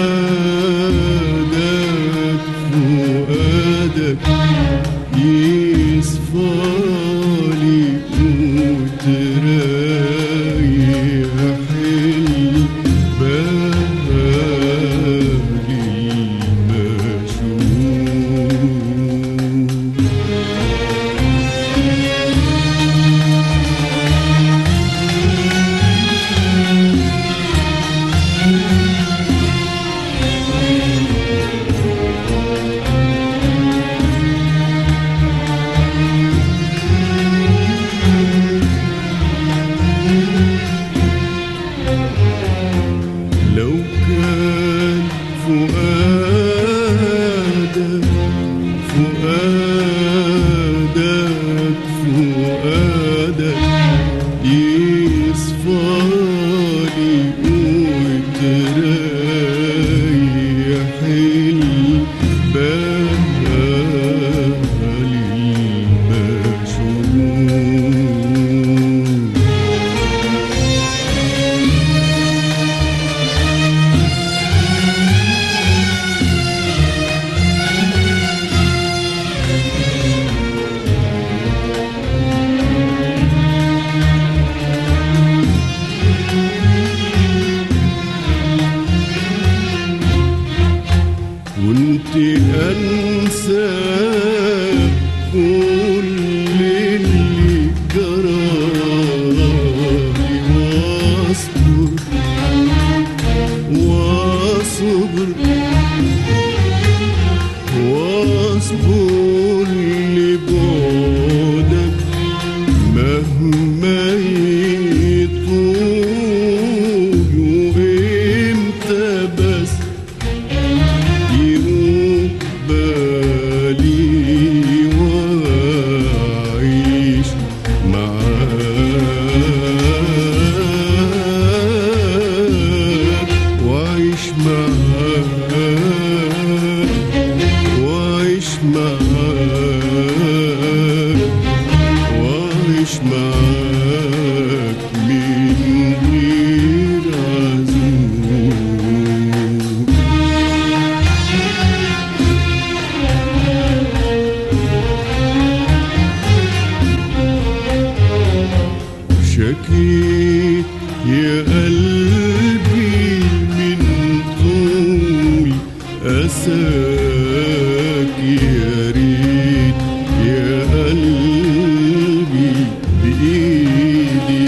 فؤادك فؤادك يصفالي وتريح البالي المشوق لو كان فؤادك فؤادك فؤادك يصفالي وتريح البال المشغول كنت أنسى كل اللي جرالي واصبر واصبر واصبر لبعدك مهما يطول وامتى بس يروح بالي وأعيش معاك وأعيش معاك وأعيش معاك وأعيش معاك من غير عزوم شكيت يا قلبي من طول أساك يا ريت يا قلبي بإيدي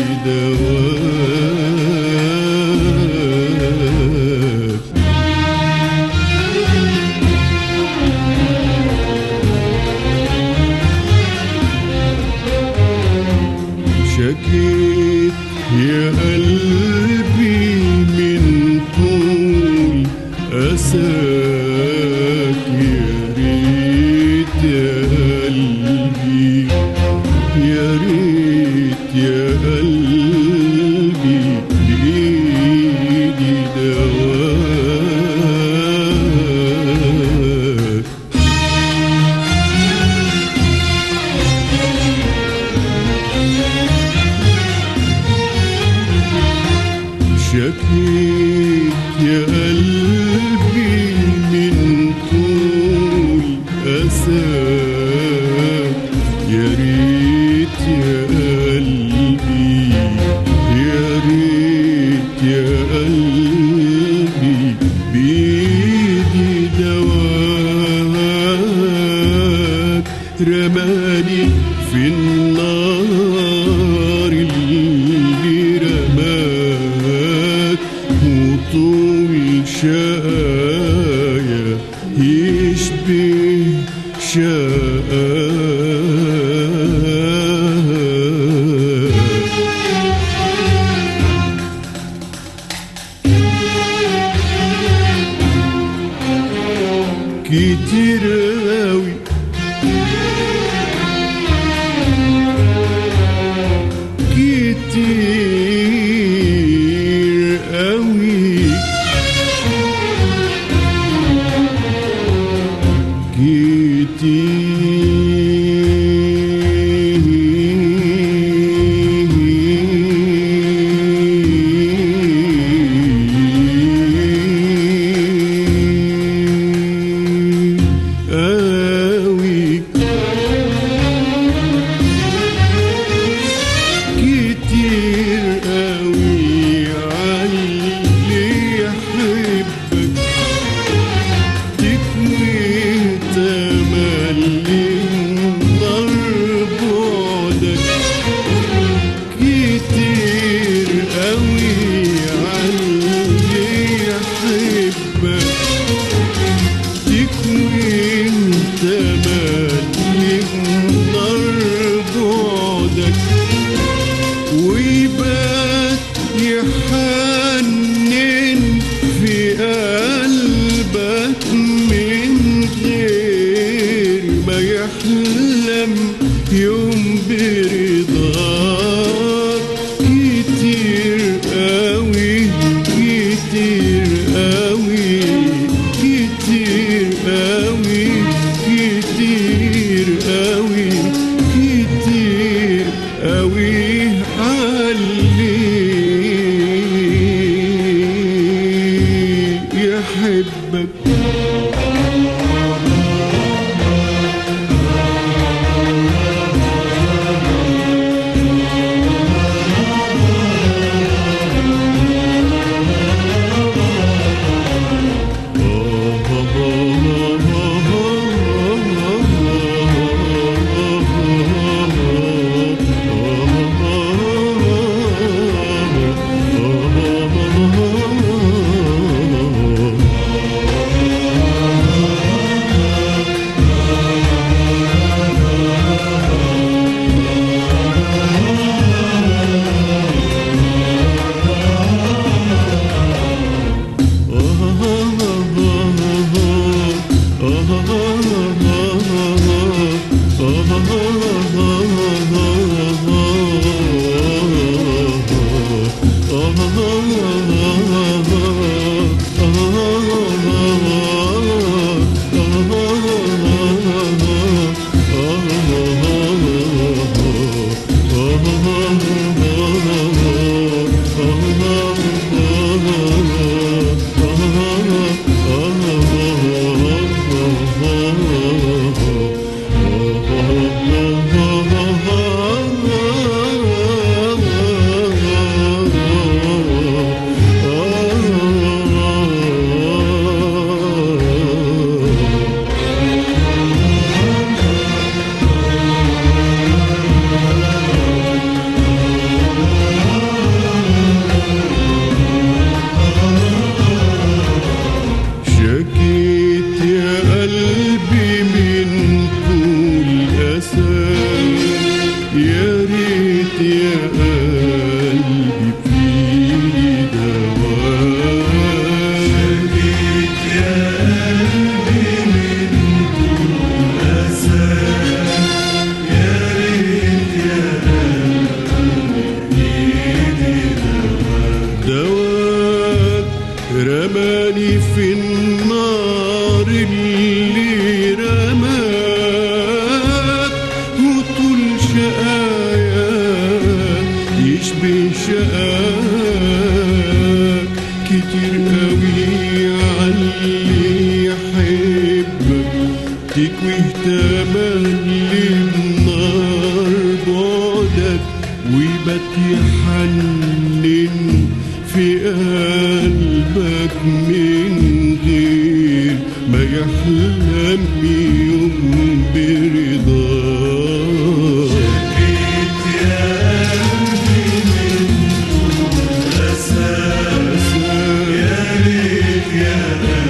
دواك شكيت يا قلبي من طول أساك يا ريت يا قلبي يا ريت يا قلبي بإيدي دواك شكيت يا قلبي من طول أساك يا ريت يا قلبي يا ريت يا قلبي بإيدي دواك رماني في النار اللي رماك وطول شايا يشبه شاء كتير قوي كتير قوي قلبك من غير ما يحلم يوم برضاك كتير قوي كتير قوي كتير قوي كتير قوي كتير قوي علي يحبك شكيت يا قلبي من طول أسى يا ريت يا قلبي في دواء شكيت يا قلبي من طول أسى يا ريت يا قلبي في دواء دواك رماني في النار اللي رماك وطول شقايا يشبه شقاك كتير قوي علي يحبك تكويه تملي بنار بعدك ويبات يحنن في قلبك من غير ما يحلم يوم برضاك شكيت يا قلبي من طول أساس يا ريت يا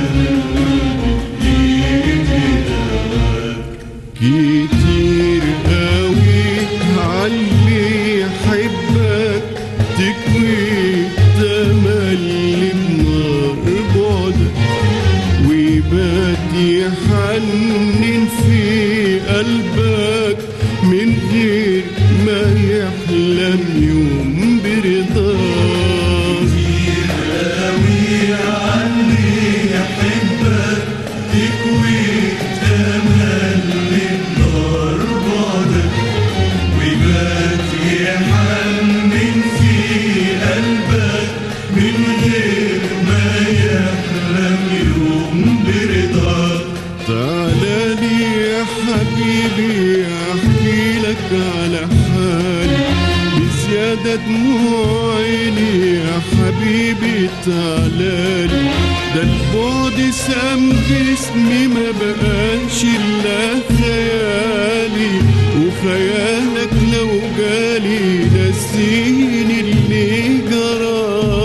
كتير قوي علي يحبك تكوي تملي بنار بعدك ويبات يحنن في قلبك من غير ما يحلم يوم برضاك كتير قوي علي يحبك تكوي تملي بنار بعدك ويبات يحنن في قلبك من غير ما يحلم يوم برضاك تعالى لي يا حبيبي احكي لك على حالي بزيادة دموع عيني يا حبيبي تعالى لي ده البعد سام جسمي ما بقاش الا خيالي وخيالك لو جالي نسيني اللي جرالي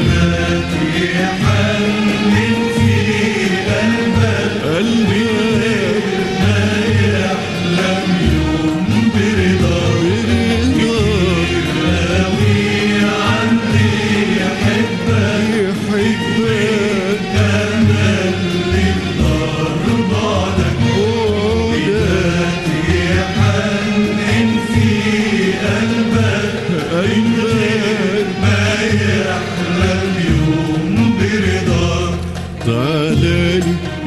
بعدك قلبي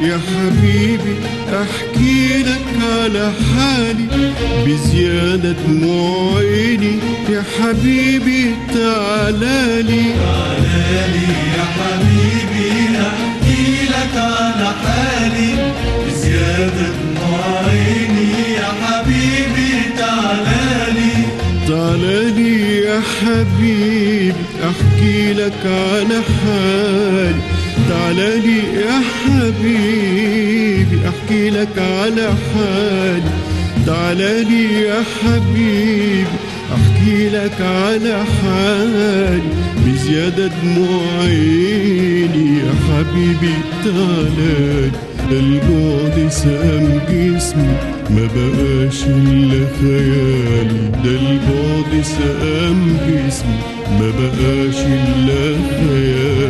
يا حبيبي احكي لك على حالي بزيادة دموع عيني يا حبيبي تعالالي تعالالي يا حبيبي احكي لك على حالي بزيادة دموع عيني يا حبيبي تعالالي تعالالي يا حبيبي احكي لك على حالي تعالالي يا حبيبي احكي لك على حالي تعالالي يا حبيبي احكي لك على حالي بزيادة دموع عيني يا حبيبي تعالالي البعد سام جسمي ما بقاش الا خيالي ده البعد سام جسمي ما بقاش الا خيالي